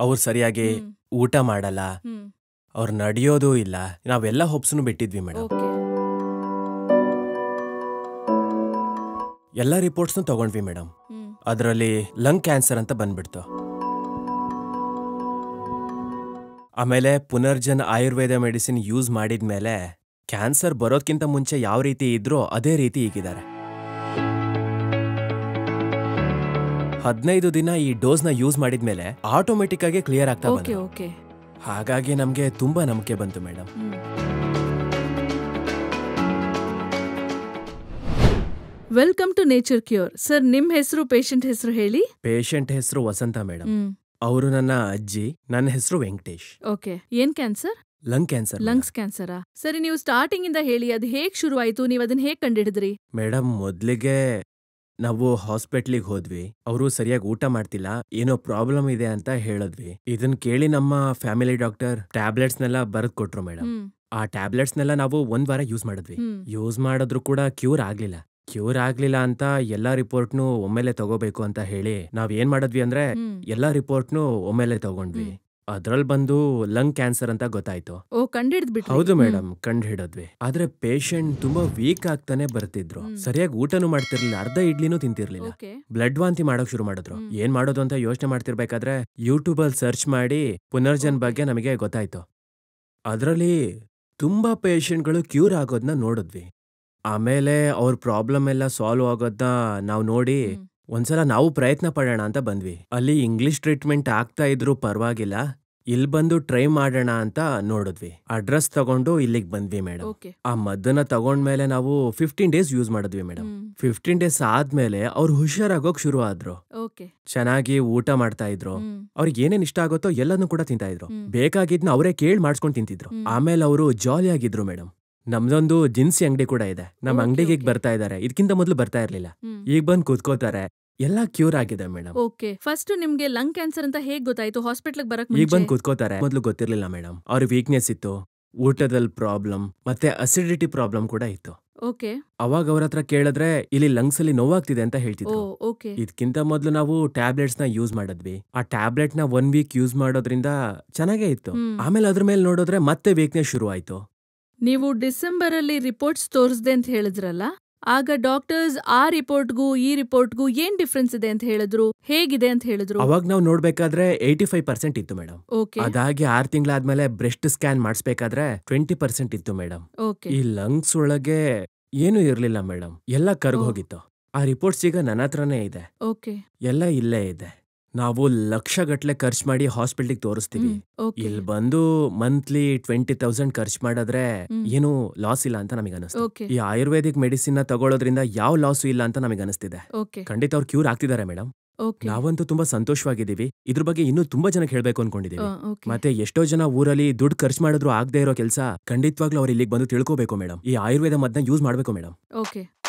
ಅವ್ರು ಸರಿಯಾಗಿ ಹ್ಮ್. ಊಟ ಮಾಡಲ್ಲ ಹ್ಮ್ ಅವ್ರು ನಡೆಯೋದು ಇಲ್ಲ ನಾವೆಲ್ಲ ಹೋಪ್ಸ್ನು ಬಿಟ್ಟಿದ್ವಿ ಮೇಡಮ್ ಓಕೆ ಎಲ್ಲ ರಿಪೋರ್ಟ್ಸ್ನು ತಗೊಂಡ್ವಿ ಮೇಡಮ್ ಹ್ಮ್ ಅದರಲ್ಲಿ ಲಂಗ್ ಕ್ಯಾನ್ಸರ್ ಅಂತ ಬಂದ್ಬಿಡ್ತು ಆಮೇಲೆ ಪುನರ್ಜನ್ ಆಯುರ್ವೇದ ಮೆಡಿಸಿನ್ ಯೂಸ್ ಮಾಡಿದ್ಮೇಲೆ ಕ್ಯಾನ್ಸರ್ ಬರೋದ್ಕಿಂತ ಮುಂಚೆ ಯಾವ ರೀತಿ ಇದ್ರೋ ಅದೇ ರೀತಿ ಈಗಿದ್ದಾರೆ ಹದಿನೈದು ದಿನ ಈ ಡೋಸ್ನ ಯೂಸ್ ಮಾಡಿದ್ಮೇಲೆ ಆಟೋಮೆಟಿಕ್ ಆಗಿ ಕ್ಲಿಯರ್ ಆಗ್ತಾ ಓಕೆ ಬಂತು ಓಕೆ ಹಾಗಾಗಿ ನಮ್ಗೆ ತುಂಬಾ ನಂಬಿಕೆ ಬಂತು madam hmm welcome to nature cure sir ನಿಮ್ ಹೆಸರು ಪೇಷಂಟ್ ಹೆಸರು ಹೇಳಿ ಪೇಷಂಟ್ ಹೆಸರು ವಸಂತ ಮೇಡಮ್ ಹ್ಮ್ ಅವರು ನನ್ನ ಅಜ್ಜಿ ನನ್ನ ಹೆಸರು ವೆಂಕಟೇಶ್ ಓಕೆ ಏನ್ ಕ್ಯಾನ್ಸರ್ ಲಂಗ್ ಕ್ಯಾನ್ಸರ್ ಲಂಗ್ಸ್ ಕ್ಯಾನ್ಸರಾ ಸರಿ ನೀವು ಸ್ಟಾರ್ಟಿಂಗ್ ಇಂದ ಹೇಳಿ ಅದು ಹೇಗ್ ಶುರು ಆಯ್ತು ನೀವು ಅದನ್ನ ಹೇಗ್ ಕಂಡಿಡಿದ್ರಿ ಮೇಡಮ್ ಮೊದ್ಲಿಗೆ ನಾವು ಹಾಸ್ಪಿಟ್ಲಿಗೆ ಹೋದ್ವಿ ಅವರು ಸರಿಯಾಗಿ ಊಟ ಮಾಡ್ತಿಲ್ಲ ಏನೋ ಪ್ರಾಬ್ಲಮ್ ಇದೆ ಅಂತ ಹೇಳಿದ್ವಿ ಇದನ್ ಕೇಳಿ ನಮ್ಮ ಫ್ಯಾಮಿಲಿ ಡಾಕ್ಟರ್ ಟ್ಯಾಬ್ಲೆಟ್ಸ್ನೆಲ್ಲ ಬರೆದ್ ಕೊಟ್ರು ಮೇಡಮ್ ಹ್ಮ್ ಆ ಟ್ಯಾಬ್ಲೆಟ್ಸ್ನೆಲ್ಲ ನಾವು ಒಂದ್ ವಾರ ಯೂಸ್ ಮಾಡಿದ್ವಿ ಹ್ಮ್ ಯೂಸ್ ಮಾಡಿದ್ರು ಕೂಡ ಕ್ಯೂರ್ ಆಗ್ಲಿಲ್ಲ ಕ್ಯೂರ್ ಆಗ್ಲಿಲ್ಲ ಅಂತ ಎಲ್ಲಾ ರಿಪೋರ್ಟ್ನು ಒಮ್ಮೆಲೆ ತಗೋಬೇಕು ಅಂತ ಹೇಳಿ ನಾವ್ ಏನ್ ಮಾಡಿದ್ವಿ ಅಂದ್ರೆ ಹ್ಮ್ ಎಲ್ಲಾ ರಿಪೋರ್ಟ್ನು ಒಮ್ಮೆಲೆ ತಗೊಂಡ್ವಿ ಹ್ಮ್. ಅದ್ರಲ್ಲಿ ಬಂದು ಲಂಗ್ ಕ್ಯಾನ್ಸರ್ ಅಂತ ಗೊತ್ತಾಯ್ತು ಓ ಕಂಡಿಡ್ದ್ ಬಿಟ್ರಿ ಹೌದು ಮೇಡಮ್ ಕಂಡು ಹಿಡಿದ್ವಿ ಆದ್ರೆ ಪೇಷಂಟ್ ತುಂಬಾ ವೀಕ್ ಆಗ್ತಾನೆ ಬರ್ತಿದ್ರು ಹ್ಮ್. ಸರಿಯಾಗಿ ಊಟನೂ ಮಾಡ್ತಿರ್ಲಿಲ್ಲ ಅರ್ಧ ಇಡ್ಲಿನೂ ತಿಂತಿರ್ಲಿಲ್ಲ ಓಕೆ ಬ್ಲಡ್ ವಾಂತಿ ಮಾಡಕ್ ಶುರು ಮಾಡಿದ್ರು ಹ್ಮ್. ಏನ್ ಮಾಡೋದು ಅಂತ ಯೋಚನೆ ಮಾಡ್ತಿರ್ಬೇಕಾದ್ರೆ ಯೂಟ್ಯೂಬ್ ಅಲ್ಲಿ ಸರ್ಚ್ ಮಾಡಿ ಪುನರ್ಜನ್ Okay. ಬಗ್ಗೆ ನಮಗೆ ಗೊತ್ತಾಯ್ತು ಅದರಲ್ಲಿ ತುಂಬಾ ಪೇಷಂಟ್ಗಳು ಕ್ಯೂರ್ ಆಗೋದನ್ನ ನೋಡಿದ್ವಿ ಆಮೇಲೆ ಅವ್ರ ಪ್ರಾಬ್ಲಮ್ ಎಲ್ಲ ಸಾಲ್ವ್ ಆಗೋದನ್ನ ನಾವು ನೋಡಿ ಹ್ಮ್. ಒಂದ್ಸಲ ನಾವು ಪ್ರಯತ್ನ ಪಡೋಣ ಅಂತ ಬಂದ್ವಿ ಅಲ್ಲಿ ಇಂಗ್ಲಿಷ್ ಟ್ರೀಟ್ಮೆಂಟ್ ಆಗ್ತಾ ಇದ್ರು ಪರವಾಗಿಲ್ಲ ಇಲ್ಲಿ ಬಂದು ಟ್ರೈ ಮಾಡೋಣ ಅಂತ ನೋಡಿದ್ವಿ ಅಡ್ರೆಸ್ ತಗೊಂಡು ಇಲ್ಲಿಗೆ ಬಂದ್ವಿ ಮೇಡಮ್ ಓಕೆ ಆ ಮದ್ದನ್ನ ತಗೊಂಡ್ಮೇಲೆ ನಾವು ಫಿಫ್ಟೀನ್ ಡೇಸ್ ಯೂಸ್ ಮಾಡಿದ್ವಿ ಮೇಡಮ್ ಹ್ಮ್. ಫಿಫ್ಟೀನ್ ಡೇಸ್ ಆದ್ಮೇಲೆ ಅವ್ರು ಹುಷಾರಾಗೋಕ್ ಶುರು ಆದ್ರು ಓಕೆ ಚೆನ್ನಾಗಿ ಊಟ ಮಾಡ್ತಾ ಇದ್ರು ಹ್ಮ್. ಅವ್ರಿಗೆ ಏನೇನ್ ಇಷ್ಟ ಆಗುತ್ತೋ ಎಲ್ಲಾನು ಕೂಡ ತಿಂತಾ ಇದ್ರು ಹ್ಮ್. ಬೇಕಾಗಿದ್ನ ಅವರೇ ಕೇಳಿ ಮಾಡ್ಸ್ಕೊಂಡ್ ತಿಂತಿದ್ರು ಹ್ಮ್. ಆಮೇಲೆ ಅವರು ಜಾಲಿ ಆಗಿದ್ರು ಮೇಡಮ್ ನಮ್ದೊಂದು ದಿನಸಿ ಅಂಗಡಿ ಕೂಡ ಇದೆ ನಮ್ Okay, ಅಂಗಡಿಗೆ ಈಗ okay. ಬರ್ತಾ ಇದಾರೆ ಇದಕ್ಕಿಂತ ಮೊದಲು ಬರ್ತಾ ಇರ್ಲಿಲ್ಲ ಹ್ಮ್. ಈಗ ಬಂದ್ ಕೂತ್ಕೋತಾರೆ ಎಲ್ಲಾ ಕ್ಯೂರ್ ಆಗಿದೆ ಮೇಡಮ್ ಓಕೆ ಫಸ್ಟ್ ನಿಮ್ಗೆ ಲಂಗ್ ಕ್ಯಾನ್ಸರ್ ಅಂತ ಹೇಗ್ ಗೊತ್ತಾಯ್ತು ಹಾಸ್ಪಿಟ್ಲ್ ಬರಕ್ ಈಗ ಬಂದ್ ಮುಂಚೆ ಕೂತ್ಕೋತಾರೆ ಮೊದ್ಲು ಗೊತ್ತಿರ್ಲಿಲ್ಲ ಮೇಡಮ್ ಅವ್ರ ವೀಕ್ನೆಸ್ ಇತ್ತು ಊಟದಲ್ಲಿ ಪ್ರಾಬ್ಲಮ್ ಮತ್ತೆ ಅಸಿಡಿಟಿ ಪ್ರಾಬ್ಲಮ್ ಕೂಡ ಇತ್ತು ಓಕೆ ಅವಾಗ ಅವ್ರ ಹತ್ರ ಕೇಳಿದ್ರೆ ಇಲ್ಲಿ ಲಂಗ್ಸ್ ಅಲ್ಲಿ ನೋವಾಗ್ತಿದೆ ಅಂತ ಓ ಹೇಳ್ತಿದ್ರು ಓಕೆ ಇದಕ್ಕಿಂತ ಮೊದಲು ನಾವು ಟ್ಯಾಬ್ಲೆಟ್ಸ್ ನ ಯೂಸ್ ಮಾಡಿದ್ವಿ ಆ ಟ್ಯಾಬ್ಲೆಟ್ ನ ಒನ್ ವೀಕ್ ಯೂಸ್ ಮಾಡೋದ್ರಿಂದ ಚೆನ್ನಾಗೇ ಇತ್ತು ಹ್ಮ್. ಆಮೇಲೆ ಅದ್ರ ಮೇಲೆ ನೋಡಿದ್ರೆ ಮತ್ತೆ ವೀಕ್ನೆಸ್ ಶುರು ಆಯ್ತು ನೀವು ಡಿಸೆಂಬರ್ ಅಲ್ಲಿ ರಿಪೋರ್ಟ್ಸ್ ತೋರಿಸ್ದೆ ಅಂತ ಹೇಳಿದ್ರಲ್ಲ ಆಗ ಡಾಕ್ಟರ್ಸ್ ಆ ರಿಪೋರ್ಟ್ಗೂ ಈ ರಿಪೋರ್ಟ್ಗೂ ಏನ್ ಡಿಫ್ರೆನ್ಸ್ ಇದೆ ಅಂತ ಹೇಳಿದ್ರು ಹೇಗಿದೆ ಅಂತ ಹೇಳಿದ್ರು ಅವಾಗ ನಾವು ನೋಡ್ಬೇಕಾದ್ರೆ ಏಯ್ಟಿ ಫೈವ್ ಪರ್ಸೆಂಟ್ ಇತ್ತು ಮೇಡಮ್ ಓಕೆ ಅದಾಗಿ ಆರ್ ತಿಂಗಳಾದ್ಮೇಲೆ ಬ್ರೆಸ್ಟ್ ಸ್ಕ್ಯಾನ್ ಮಾಡಿಸ್ಬೇಕಾದ್ರೆ ಟ್ವೆಂಟಿ ಪರ್ಸೆಂಟ್ ಇತ್ತು ಮೇಡಮ್ ಓಕೆ ಈ ಲಂಗ್ಸ್ ಒಳಗೆ ಏನು ಇರ್ಲಿಲ್ಲ ಮೇಡಮ್ ಎಲ್ಲ ಕರ್ಗ್ ಓ. ಹೋಗಿತ್ತು ಆ ರಿಪೋರ್ಟ್ಸ್ ಈಗ ನನ್ನ ಹತ್ರನೇ ಇದೆ ಓಕೆ ಎಲ್ಲ ಇಲ್ಲೇ ಇದೆ ನಾವು ಲಕ್ಷ ಗಟ್ಲೆ ಖರ್ಚು ಮಾಡಿ ಹಾಸ್ಪಿಟ್ಲಿಗೆ ತೋರಿಸ್ತೀವಿ ಓಕೆ ಇಲ್ಲಿ ಬಂದು ಮಂತ್ಲಿ ಟ್ವೆಂಟಿ ತೌಸಂಡ್ ಖರ್ಚು ಮಾಡಿದ್ರೆ ಹ್ಮ್. ಏನು ಲಾಸ್ ಇಲ್ಲ ಅಂತ ನಮಗೆ ಅನಿಸ್ತು ಓಕೆ ಈ ಆಯುರ್ವೇದಿಕ್ ಮೆಡಿಸಿನ್ ನ ತಗೊಳ್ಳೋದ್ರಿಂದ ಯಾವ ಲಾಸು ಇಲ್ಲ ಅಂತ ನಮಗೆ ಅನಿಸ್ತಿದೆ ಓಕೆ ಖಂಡಿತ ಅವ್ರು ಕ್ಯೂರ್ ಆಗ್ತಿದ್ದಾರೆ ಮೇಡಮ್ ಓಕೆ ನಾವಂತೂ ತುಂಬಾ ಸಂತೋಷವಾಗಿದ್ದೀವಿ ಇದ್ರ ಬಗ್ಗೆ ಇನ್ನೂ ತುಂಬಾ ಜನಕ್ಕೆ ಹೇಳ್ಬೇಕು ಅನ್ಕೊಂಡಿದೀವಿ ಓಕೆ ಮತ್ತೆ ಎಷ್ಟೋ ಜನ ಊರಲ್ಲಿ ದುಡ್ಡು ಖರ್ಚು ಮಾಡಿದ್ರು ಆಗದೆ ಇರೋ ಕೆಲಸ ಖಂಡಿತವಾಗ್ಲೂ ಅವ್ರು ಇಲ್ಲಿಗೆ ಬಂದು ತಿಳ್ಕೋಬೇಕು ಮೇಡಮ್ ಈ ಆಯುರ್ವೇದ ಮದ್ನ ಯೂಸ್ ಮಾಡ್ಬೇಕು ಮೇಡಮ್ ಓಕೆ